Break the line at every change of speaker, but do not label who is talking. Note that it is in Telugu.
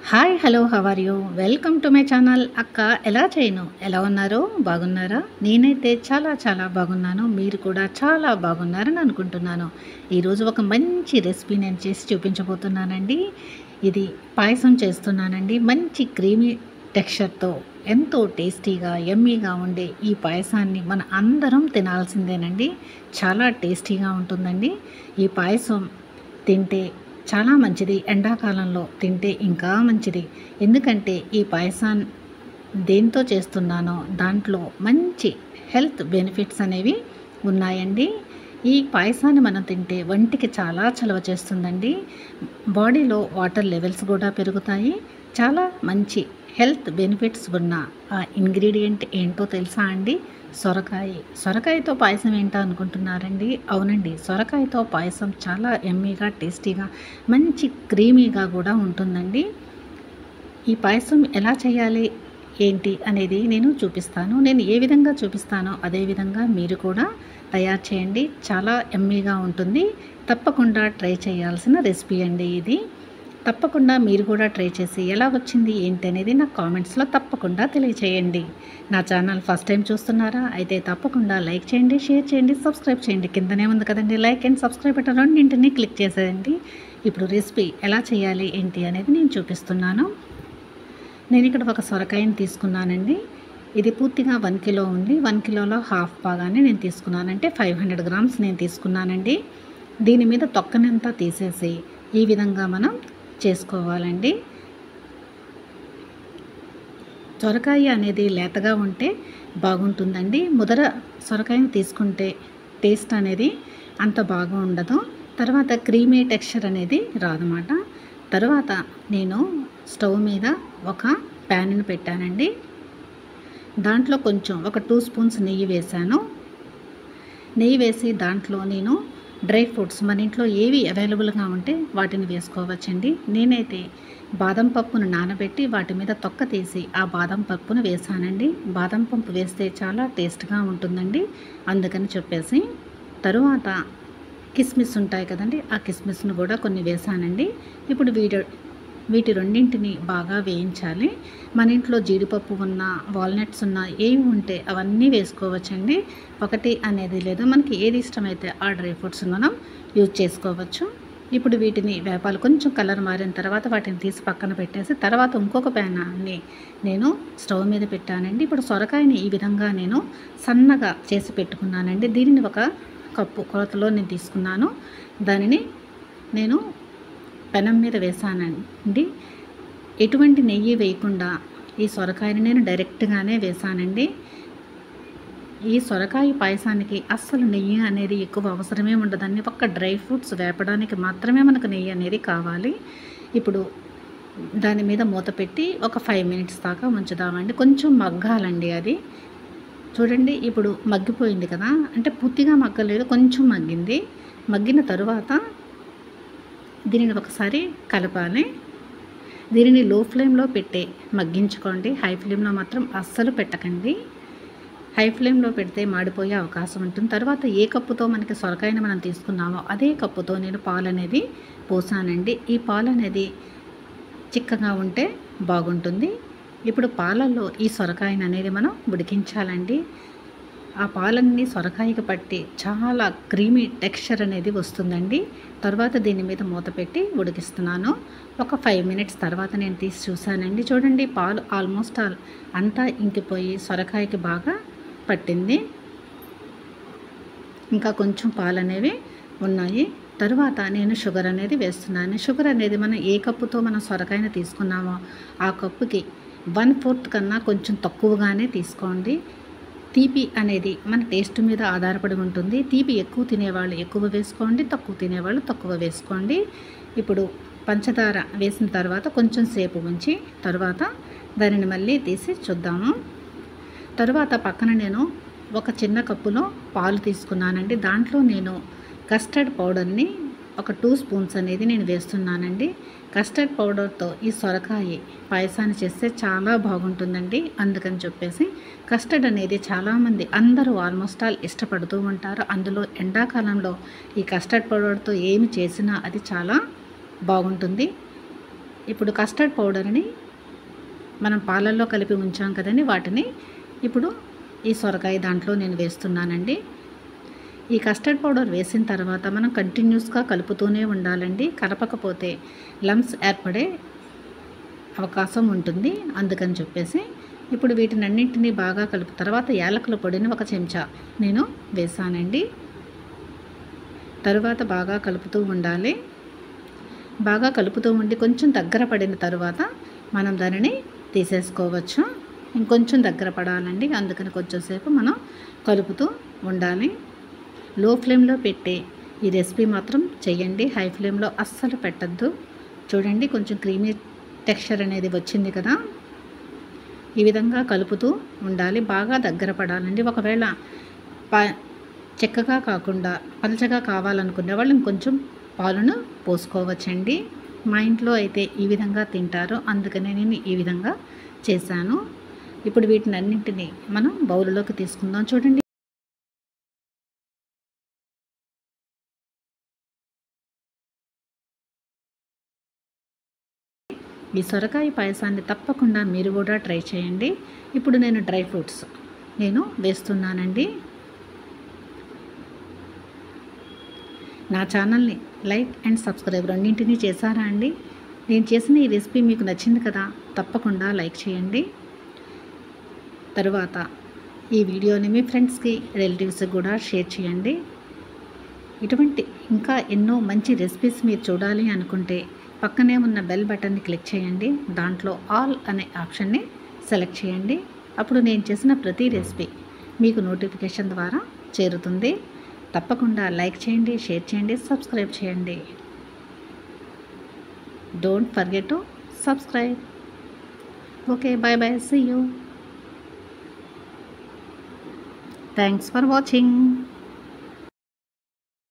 hi hello how are you welcome to my channel అక్క ఎలా చేయను ఎలా ఉన్నారు బాగున్నారా నేనైతే చాలా చాలా బాగున్నాను మీరు కూడా చాలా బాగున్నారని అనుకుంటున్నాను ఈరోజు ఒక మంచి రెసిపీ నేను చేసి చూపించబోతున్నానండి ఇది పాయసం చేస్తున్నానండి మంచి క్రీమీ టెక్స్చర్తో ఎంతో టేస్టీగా ఎమ్మీగా ఉండే ఈ పాయసాన్ని మన అందరం తినాల్సిందేనండి చాలా టేస్టీగా ఉంటుందండి ఈ పాయసం తింటే చాలా మంచిది ఎండాకాలంలో తింటే ఇంకా మంచిది ఎందుకంటే ఈ పాయసాన్ని దేంతో చేస్తున్నానో దాంట్లో మంచి హెల్త్ బెనిఫిట్స్ అనేవి ఉన్నాయండి ఈ పాయసాన్ని మనం తింటే వంటికి చాలా చలవ చేస్తుందండి బాడీలో వాటర్ లెవెల్స్ కూడా పెరుగుతాయి చాలా మంచి హెల్త్ బెనిఫిట్స్ ఉన్న ఆ ఇంగ్రీడియంట్ ఏంటో తెలుసా అండి సొరకాయ సొరకాయతో పాయసం ఏంటో అనుకుంటున్నారండి అవునండి సొరకాయతో పాయసం చాలా ఎమ్మీగా టేస్టీగా మంచి క్రీమీగా కూడా ఉంటుందండి ఈ పాయసం ఎలా చేయాలి ఏంటి అనేది నేను చూపిస్తాను నేను ఏ విధంగా చూపిస్తానో అదే విధంగా మీరు కూడా తయారు చేయండి చాలా ఎమ్మీగా ఉంటుంది తప్పకుండా ట్రై చేయాల్సిన రెసిపీ అండి ఇది తప్పకుండా మీరు కూడా ట్రై చేసి ఎలా వచ్చింది ఏంటి అనేది నాకు కామెంట్స్లో తప్పకుండా తెలియచేయండి నా ఛానల్ ఫస్ట్ టైం చూస్తున్నారా అయితే తప్పకుండా లైక్ చేయండి షేర్ చేయండి సబ్స్క్రైబ్ చేయండి కిందనే ఉంది కదండి లైక్ అండ్ సబ్స్క్రైబ్ బటన్ రెండింటిని క్లిక్ చేసేయండి ఇప్పుడు రెసిపీ ఎలా చేయాలి ఏంటి అనేది నేను చూపిస్తున్నాను నేను ఇక్కడ ఒక సొరకాయని తీసుకున్నానండి ఇది పూర్తిగా వన్ కిలో ఉంది వన్ కిలోలో హాఫ్ భాగాన్ని నేను తీసుకున్నానంటే ఫైవ్ హండ్రెడ్ గ్రామ్స్ నేను తీసుకున్నానండి దీని మీద తొక్కనంతా తీసేసి ఈ విధంగా మనం చేసుకోవాలండి సొరకాయ అనేది లేతగా ఉంటే బాగుంటుందండి ముదర సొరకాయని తీసుకుంటే టేస్ట్ అనేది అంత బాగా ఉండదు తర్వాత క్రీమీ టెక్స్చర్ అనేది రాదన్నమాట తర్వాత నేను స్టవ్ మీద ఒక ప్యాన్ని పెట్టానండి దాంట్లో కొంచెం ఒక టూ స్పూన్స్ నెయ్యి వేశాను నెయ్యి వేసి దాంట్లో నేను డ్రై ఫ్రూట్స్ మన ఇంట్లో ఏవి అవైలబుల్గా ఉంటే వాటిని వేసుకోవచ్చండి నేనైతే బాదం పప్పును నానబెట్టి వాటి మీద తొక్క తీసి ఆ బాదం పప్పును వేసానండి బాదం పప్పు వేస్తే చాలా టేస్ట్గా ఉంటుందండి అందుకని చెప్పేసి తరువాత కిస్మిస్ ఉంటాయి కదండి ఆ కిస్మిస్ను కూడా కొన్ని వేసానండి ఇప్పుడు వీడి వీటి రెండింటిని బాగా వేయించాలి మన ఇంట్లో జీడిపప్పు ఉన్న వాల్నట్స్ ఉన్న ఏవి ఉంటే అవన్నీ వేసుకోవచ్చండి ఒకటి అనేది లేదు మనకి ఏది ఇష్టమైతే ఆ డ్రై ఫ్రూట్స్ మనం యూజ్ చేసుకోవచ్చు ఇప్పుడు వీటిని వేపాలు కొంచెం కలర్ మారిన తర్వాత వాటిని తీసి పక్కన పెట్టేసి తర్వాత ఇంకొక ప్యానాన్ని నేను స్టవ్ మీద పెట్టానండి ఇప్పుడు సొరకాయని ఈ విధంగా నేను సన్నగా చేసి పెట్టుకున్నానండి దీనిని ఒక కప్పు కొలతలో నేను తీసుకున్నాను దానిని నేను పెనం మీద వేసానండి ఎటువంటి నెయ్యి వేయకుండా ఈ సొరకాయని నేను డైరెక్ట్గానే వేసానండి ఈ సొరకాయ పాయసానికి అస్సలు నెయ్యి అనేది ఎక్కువ అవసరమే ఉండదండి ఒక్క డ్రై ఫ్రూట్స్ వేపడానికి మాత్రమే మనకు నెయ్యి అనేది కావాలి ఇప్పుడు దాని మీద మూత పెట్టి ఒక ఫైవ్ మినిట్స్ దాకా ఉంచుదామండి కొంచెం మగ్గాలండి అది చూడండి ఇప్పుడు మగ్గిపోయింది కదా అంటే పూర్తిగా మగ్గలేదు కొంచెం మగ్గింది మగ్గిన తరువాత దీనిని ఒకసారి కలపాలి దీనిని లో ఫ్లేమ్లో పెట్టి మగ్గించుకోండి హై ఫ్లేమ్లో మాత్రం అస్సలు పెట్టకండి హై ఫ్లేమ్లో పెడితే మాడిపోయే అవకాశం ఉంటుంది తర్వాత ఏ కప్పుతో మనకి సొరకాయని మనం తీసుకున్నామో అదే కప్పుతో నేను పాలు అనేది పోసానండి ఈ పాలు అనేది చిక్కగా ఉంటే బాగుంటుంది ఇప్పుడు పాలల్లో ఈ సొరకాయని అనేది మనం ఉడికించాలండి ఆ పాలన్నీ సొరకాయకి పట్టి చాలా క్రీమీ టెక్స్చర్ అనేది వస్తుందండి తర్వాత దీని మీద మూత పెట్టి ఉడికిస్తున్నాను ఒక ఫైవ్ మినిట్స్ తర్వాత నేను తీసి చూశానండి చూడండి పాలు ఆల్మోస్ట్ ఆల్ అంతా ఇంకిపోయి సొరకాయకి బాగా పట్టింది ఇంకా కొంచెం పాలు అనేవి ఉన్నాయి తరువాత నేను షుగర్ అనేది వేస్తున్నాను షుగర్ అనేది మనం ఏ కప్పుతో మనం సొరకాయని తీసుకున్నామో ఆ కప్పుకి వన్ ఫోర్త్ కన్నా కొంచెం తక్కువగానే తీసుకోండి తీపి అనేది మన టేస్ట్ మీద ఆధారపడి ఉంటుంది తీపి ఎక్కువ తినేవాళ్ళు ఎక్కువ వేసుకోండి తక్కువ తినేవాళ్ళు తక్కువ వేసుకోండి ఇప్పుడు పంచదార వేసిన తర్వాత కొంచెం సేపు ఉంచి తర్వాత దానిని మళ్ళీ తీసి చూద్దాము తర్వాత పక్కన నేను ఒక చిన్న కప్పులో పాలు తీసుకున్నానండి దాంట్లో నేను కస్టర్డ్ పౌడర్ని ఒక టూ స్పూన్స్ అనేది నేను వేస్తున్నానండి కస్టర్డ్ పౌడర్తో ఈ సొరకాయ పాయసాన్ని చేస్తే చాలా బాగుంటుందండి అందుకని చెప్పేసి కస్టర్డ్ అనేది చాలామంది అందరూ ఆల్మోస్ట్ ఆల్ ఇష్టపడుతూ ఉంటారు అందులో ఎండాకాలంలో ఈ కస్టర్డ్ పౌడర్తో ఏమి చేసినా అది చాలా బాగుంటుంది ఇప్పుడు కస్టర్డ్ పౌడర్ని మనం పాలల్లో కలిపి ఉంచాం కదండి వాటిని ఇప్పుడు ఈ సొరకాయ దాంట్లో నేను వేస్తున్నానండి ఈ కస్టర్డ్ పౌడర్ వేసిన తర్వాత మనం కంటిన్యూస్గా కలుపుతూనే ఉండాలండి కలపకపోతే లమ్స్ ఏర్పడే అవకాశం ఉంటుంది అందుకని చెప్పేసి ఇప్పుడు వీటిని అన్నింటినీ బాగా కలుపు తర్వాత యాలకుల పొడిని ఒక చెంచా నేను వేసానండి తరువాత బాగా కలుపుతూ ఉండాలి బాగా కలుపుతూ ఉండి కొంచెం దగ్గర పడిన తర్వాత మనం దానిని తీసేసుకోవచ్చు ఇంకొంచెం దగ్గర పడాలండి అందుకని కొంచెంసేపు మనం కలుపుతూ ఉండాలి లో ఫ్లేమ్లో పెట్టి ఈ రెసిపీ మాత్రం చెయ్యండి హై ఫ్లేమ్లో అస్సలు పెట్టద్దు చూడండి కొంచెం క్రీమీ టెక్స్చర్ అనేది వచ్చింది కదా ఈ విధంగా కలుపుతూ ఉండాలి బాగా దగ్గర పడాలండి ఒకవేళ ప చెక్కగా కాకుండా పలచగా కావాలనుకునే వాళ్ళు ఇంకొంచెం పాలను పోసుకోవచ్చండి మా ఇంట్లో అయితే ఈ విధంగా తింటారు అందుకనే నేను ఈ విధంగా చేశాను ఇప్పుడు వీటిని అన్నింటినీ మనం బౌల్లోకి తీసుకుందాం చూడండి ఈ సొరకాయ పాయసాన్ని తప్పకుండా మీరు కూడా ట్రై చేయండి ఇప్పుడు నేను డ్రై ఫ్రూట్స్ నేను వేస్తున్నానండి నా ఛానల్ని లైక్ అండ్ సబ్స్క్రైబ్ రెండింటినీ చేశారా అండి నేను చేసిన ఈ రెసిపీ మీకు నచ్చింది కదా తప్పకుండా లైక్ చేయండి తరువాత ఈ వీడియోని మీ ఫ్రెండ్స్కి రిలేటివ్స్కి కూడా షేర్ చేయండి ఇటువంటి ఇంకా ఎన్నో మంచి రెసిపీస్ మీరు చూడాలి అనుకుంటే పక్కనే ఉన్న బెల్ బటన్ని క్లిక్ చేయండి దాంట్లో ఆల్ అనే ఆప్షన్ని సెలెక్ట్ చేయండి అప్పుడు నేను చేసిన ప్రతి రెసిపీ మీకు నోటిఫికేషన్ ద్వారా చేరుతుంది తప్పకుండా లైక్ చేయండి షేర్ చేయండి సబ్స్క్రైబ్ చేయండి don't forget to subscribe okay bye bye see you thanks for watching